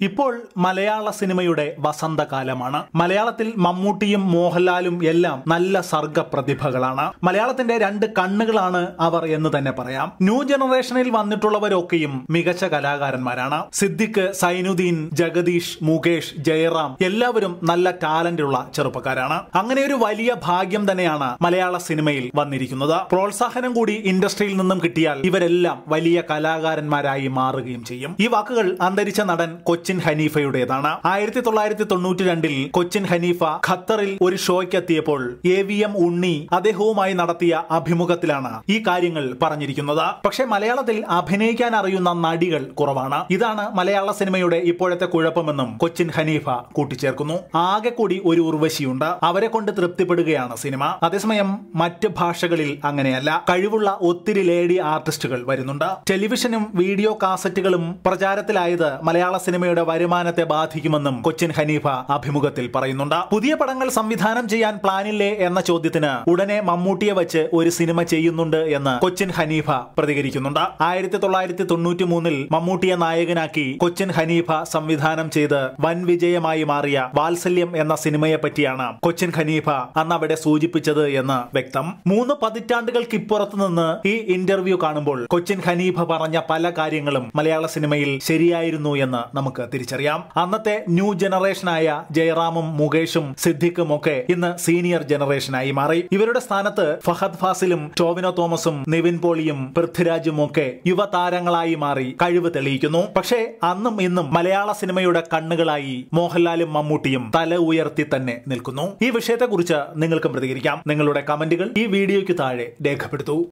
ഇപ്പോൾ മലയാള സിനിമയുടെ വസന്തകാലമാണ് മലയാളത്തിൽ മമ്മൂട്ടിയും മോഹൻലാലും എല്ലാം നല്ല സർഗ പ്രതിഭകളാണ് മലയാളത്തിന്റെ രണ്ട് കണ്ണുകളാണ് അവർ എന്ന് തന്നെ പറയാം ന്യൂ ജനറേഷനിൽ വന്നിട്ടുള്ളവരൊക്കെയും മികച്ച കലാകാരന്മാരാണ് സിദ്ദിഖ് സൈനുദ്ദീൻ ജഗദീഷ് മുകേഷ് ജയറാം എല്ലാവരും നല്ല ടാലന്റ് ഉള്ള ചെറുപ്പക്കാരാണ് അങ്ങനെ ഒരു വലിയ ഭാഗ്യം തന്നെയാണ് മലയാള സിനിമയിൽ വന്നിരിക്കുന്നത് പ്രോത്സാഹനം കൂടി ഇൻഡസ്ട്രിയിൽ നിന്നും കിട്ടിയാൽ ഇവരെല്ലാം വലിയ കലാകാരന്മാരായി മാറുകയും ചെയ്യും ഈ വാക്കുകൾ അന്തരിച്ച നടൻ കൊച്ചിൻ ഹനീഫയുടേതാണ് ആയിരത്തി തൊള്ളായിരത്തി തൊണ്ണൂറ്റി രണ്ടിൽ കൊച്ചിൻ ഹനീഫ ഖത്തറിൽ ഒരു ഷോയ്ക്ക് എത്തിയപ്പോൾ എ വി എം ഉണ്ണി അദ്ദേഹവുമായി നടത്തിയ അഭിമുഖത്തിലാണ് ഈ കാര്യങ്ങൾ പറഞ്ഞിരിക്കുന്നത് പക്ഷേ മലയാളത്തിൽ അഭിനയിക്കാൻ അറിയുന്ന നടികൾ കുറവാണ് ഇതാണ് മലയാള സിനിമയുടെ ഇപ്പോഴത്തെ കുഴപ്പമെന്നും കൊച്ചിൻ ഹനീഫ കൂട്ടിച്ചേർക്കുന്നു ആകെ കൂടി ഒരു ഉർവശിയുണ്ട് അവരെ കൊണ്ട് തൃപ്തിപ്പെടുകയാണ് സിനിമ അതേസമയം മറ്റ് ഭാഷകളിൽ അങ്ങനെയല്ല കഴിവുള്ള ഒത്തിരി ലേഡി ആർട്ടിസ്റ്റുകൾ വരുന്നുണ്ട് ടെലിവിഷനും വീഡിയോ കാസറ്റുകളും പ്രചാരത്തിലായത് മലയാള സിനിമയുടെ വരുമാനത്തെ ബാധിക്കുമെന്നും കൊച്ചിൻ ഹനീഫ അഭിമുഖത്തിൽ പറയുന്നുണ്ട് പുതിയ പടങ്ങൾ സംവിധാനം ചെയ്യാൻ പ്ലാനില്ലേ എന്ന ചോദ്യത്തിന് ഉടനെ മമ്മൂട്ടിയെ വെച്ച് ഒരു സിനിമ ചെയ്യുന്നുണ്ട് എന്ന് കൊച്ചിൻ ഹനീഫ പ്രതികരിക്കുന്നുണ്ട് ആയിരത്തി തൊള്ളായിരത്തി തൊണ്ണൂറ്റി മൂന്നിൽ മമ്മൂട്ടിയെ നായകനാക്കി കൊച്ചിൻ ഹനീഫ സംവിധാനം ചെയ്ത് വൻ വിജയമായി മാറിയ വാത്സല്യം എന്ന സിനിമയെ പറ്റിയാണ് കൊച്ചിൻ ഹനീഫ അന്ന് അവിടെ സൂചിപ്പിച്ചത് എന്ന് വ്യക്തം മൂന്ന് പതിറ്റാണ്ടുകൾക്ക് ഇപ്പുറത്ത് നിന്ന് ഈ ഇന്റർവ്യൂ കാണുമ്പോൾ കൊച്ചിൻ ഹനീഫ പറഞ്ഞ പല കാര്യങ്ങളും മലയാള സിനിമയിൽ ശരിയായിരുന്നു എന്ന് നമുക്ക് തിരിച്ചറിയാം അന്നത്തെ ന്യൂ ജനറേഷനായ ജയറാമും മുകേഷും സിദ്ദിഖും ഒക്കെ ഇന്ന് സീനിയർ ജനറേഷനായി മാറി ഇവരുടെ സ്ഥാനത്ത് ഫഹദ് ഫാസിലും ടോവിനോ തോമസും നിവിൻ പോളിയും പൃഥ്വിരാജും ഒക്കെ യുവതാരങ്ങളായി മാറി കഴിവ് തെളിയിക്കുന്നു പക്ഷേ അന്നും ഇന്നും മലയാള സിനിമയുടെ കണ്ണുകളായി മോഹൻലാലും മമ്മൂട്ടിയും തല ഉയർത്തി തന്നെ നിൽക്കുന്നു ഈ വിഷയത്തെക്കുറിച്ച് നിങ്ങൾക്കും പ്രതികരിക്കാം നിങ്ങളുടെ കമന്റുകൾ ഈ വീഡിയോയ്ക്ക് താഴെ രേഖപ്പെടുത്തൂ